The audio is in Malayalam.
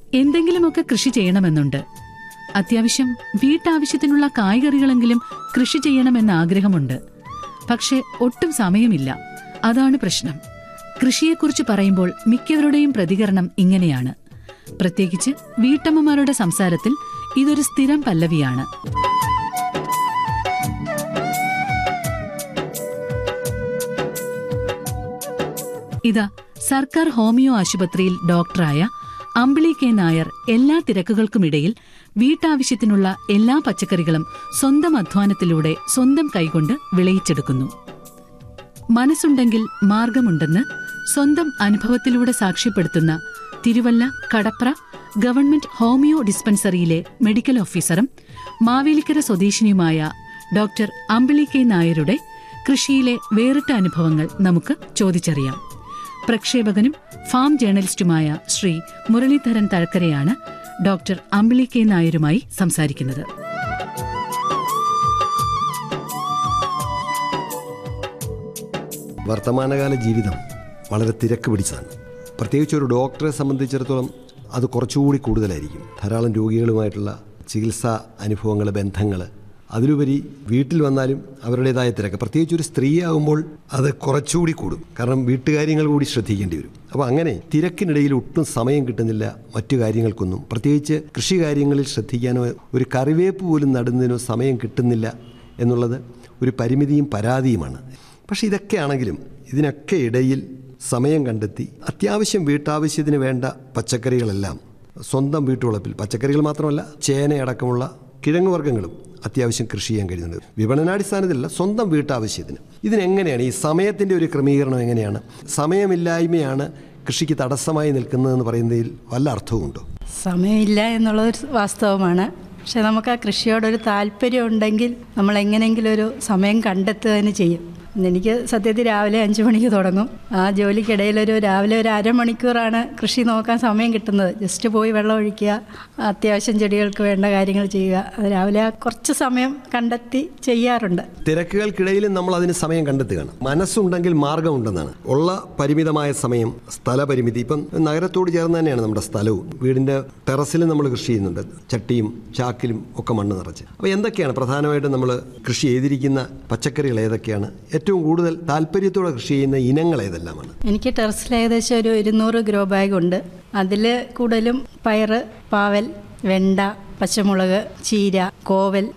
എന്തെങ്കിലുമൊക്കെ കൃഷി ചെയ്യണമെന്നുണ്ട് അത്യാവശ്യം വീട്ടാവശ്യത്തിനുള്ള കായ്കറികളെങ്കിലും കൃഷി ചെയ്യണമെന്ന ആഗ്രഹമുണ്ട് പക്ഷെ ഒട്ടും സമയമില്ല അതാണ് പ്രശ്നം കൃഷിയെക്കുറിച്ച് പറയുമ്പോൾ മിക്കവരുടെയും പ്രതികരണം ഇങ്ങനെയാണ് പ്രത്യേകിച്ച് വീട്ടമ്മമാരുടെ സംസാരത്തിൽ ഇതൊരു സ്ഥിരം പല്ലവിയാണ് ഇതാ സർക്കാർ ഹോമിയോ ആശുപത്രിയിൽ ഡോക്ടറായ അമ്പിളി കെ നായർ എല്ലാ തിരക്കുകൾക്കുമിടയിൽ വീട്ടാവശ്യത്തിനുള്ള എല്ലാ പച്ചക്കറികളും സ്വന്തം അധ്വാനത്തിലൂടെ സ്വന്തം കൈകൊണ്ട് വിളയിച്ചെടുക്കുന്നു മനസ്സുണ്ടെങ്കിൽ മാർഗമുണ്ടെന്ന് സ്വന്തം അനുഭവത്തിലൂടെ സാക്ഷ്യപ്പെടുത്തുന്ന തിരുവല്ല കടപ്ര ഗവൺമെന്റ് ഹോമിയോ ഡിസ്പെൻസറിയിലെ മെഡിക്കൽ ഓഫീസറും മാവേലിക്കര സ്വദേശിനിയുമായ ഡോക്ടർ അമ്പിളി കെ നായരുടെ കൃഷിയിലെ വേറിട്ട അനുഭവങ്ങൾ നമുക്ക് ചോദിച്ചറിയാം പ്രക്ഷേപകനും ഫാം ജേർണലിസ്റ്റുമായ ശ്രീ മുരളീധരൻ തഴക്കരയാണ് ഡോക്ടർ അമ്പിളി കെ നായരുമായി സംസാരിക്കുന്നത് വർത്തമാനകാല ജീവിതം വളരെ തിരക്ക് പിടിച്ചതാണ് പ്രത്യേകിച്ച് ഒരു ഡോക്ടറെ സംബന്ധിച്ചിടത്തോളം അത് കുറച്ചുകൂടി കൂടുതലായിരിക്കും ധാരാളം രോഗികളുമായിട്ടുള്ള ചികിത്സാ അനുഭവങ്ങൾ ബന്ധങ്ങൾ അതിലുപരി വീട്ടിൽ വന്നാലും അവരുടേതായ തിരക്ക് പ്രത്യേകിച്ച് ഒരു സ്ത്രീയാകുമ്പോൾ അത് കുറച്ചുകൂടി കൂടും കാരണം വീട്ടുകാര്യങ്ങൾ കൂടി ശ്രദ്ധിക്കേണ്ടി വരും അപ്പോൾ അങ്ങനെ തിരക്കിനിടയിൽ ഒട്ടും സമയം കിട്ടുന്നില്ല മറ്റു കാര്യങ്ങൾക്കൊന്നും പ്രത്യേകിച്ച് കൃഷി കാര്യങ്ങളിൽ ശ്രദ്ധിക്കാനോ ഒരു കറിവേപ്പ് പോലും നടുന്നതിനോ സമയം കിട്ടുന്നില്ല എന്നുള്ളത് ഒരു പരിമിതിയും പരാതിയുമാണ് പക്ഷേ ഇതൊക്കെ ആണെങ്കിലും ഇതിനൊക്കെ ഇടയിൽ സമയം കണ്ടെത്തി അത്യാവശ്യം വീട്ടാവശ്യത്തിന് വേണ്ട പച്ചക്കറികളെല്ലാം സ്വന്തം വീട്ടുവളപ്പിൽ പച്ചക്കറികൾ മാത്രമല്ല ചേനയടക്കമുള്ള കിഴങ്ങ് വർഗ്ഗങ്ങളും അത്യാവശ്യം കൃഷി ചെയ്യാൻ കഴിയുന്നുണ്ട് വിപണനാടിസ്ഥാനത്തിലല്ല സ്വന്തം വീട്ടാവശ്യത്തിന് ഇതിനെങ്ങനെയാണ് ഈ സമയത്തിൻ്റെ ഒരു ക്രമീകരണം എങ്ങനെയാണ് സമയമില്ലായ്മയാണ് കൃഷിക്ക് തടസ്സമായി നിൽക്കുന്നതെന്ന് പറയുന്നതിൽ വല്ല അർത്ഥവുമുണ്ടോ സമയമില്ല എന്നുള്ളതൊരു വാസ്തവമാണ് പക്ഷെ നമുക്ക് ആ കൃഷിയോടൊരു താല്പര്യം ഉണ്ടെങ്കിൽ നമ്മൾ എങ്ങനെയെങ്കിലും ഒരു സമയം കണ്ടെത്തുക തന്നെ ചെയ്യും എനിക്ക് സത്യത്തിൽ രാവിലെ അഞ്ച് മണിക്ക് തുടങ്ങും ആ ജോലിക്കിടയിൽ ഒരു രാവിലെ ഒരു അരമണിക്കൂറാണ് കൃഷി നോക്കാൻ സമയം കിട്ടുന്നത് ജസ്റ്റ് പോയി വെള്ളം ഒഴിക്കുക അത്യാവശ്യം ചെടികൾക്ക് വേണ്ട കാര്യങ്ങൾ ചെയ്യുക അത് രാവിലെ ആ കുറച്ച് സമയം കണ്ടെത്തി ചെയ്യാറുണ്ട് തിരക്കുകൾക്കിടയിലും നമ്മൾ അതിന് സമയം കണ്ടെത്തുകയാണ് മനസ്സുണ്ടെങ്കിൽ മാർഗമുണ്ടെന്നാണ് ഉള്ള പരിമിതമായ സമയം സ്ഥലപരിമിതി ഇപ്പം നഗരത്തോട് ചേർന്ന് തന്നെയാണ് നമ്മുടെ സ്ഥലവും വീടിൻ്റെ ടെറസിൽ നമ്മൾ കൃഷി ചെയ്യുന്നുണ്ട് ചട്ടിയും ചാക്കിലും ഒക്കെ മണ്ണ് നിറച്ച് അപ്പോൾ എന്തൊക്കെയാണ് പ്രധാനമായിട്ടും നമ്മൾ കൃഷി ചെയ്തിരിക്കുന്ന പച്ചക്കറികൾ ഏതൊക്കെയാണ് ഏറ്റവും കൂടുതൽ താല്പര്യത്തോടെ കൃഷി ചെയ്യുന്ന ഇനങ്ങൾ ഏതെല്ലാമാണ് എനിക്ക് ടെറസിൽ ഏകദേശം ഒരു ഇരുന്നൂറ് ഗ്രോ ബാഗ് ഉണ്ട് അതിൽ കൂടുതലും പയറ് പാവൽ വെണ്ട പച്ചമുളക് ചീര കോവൽ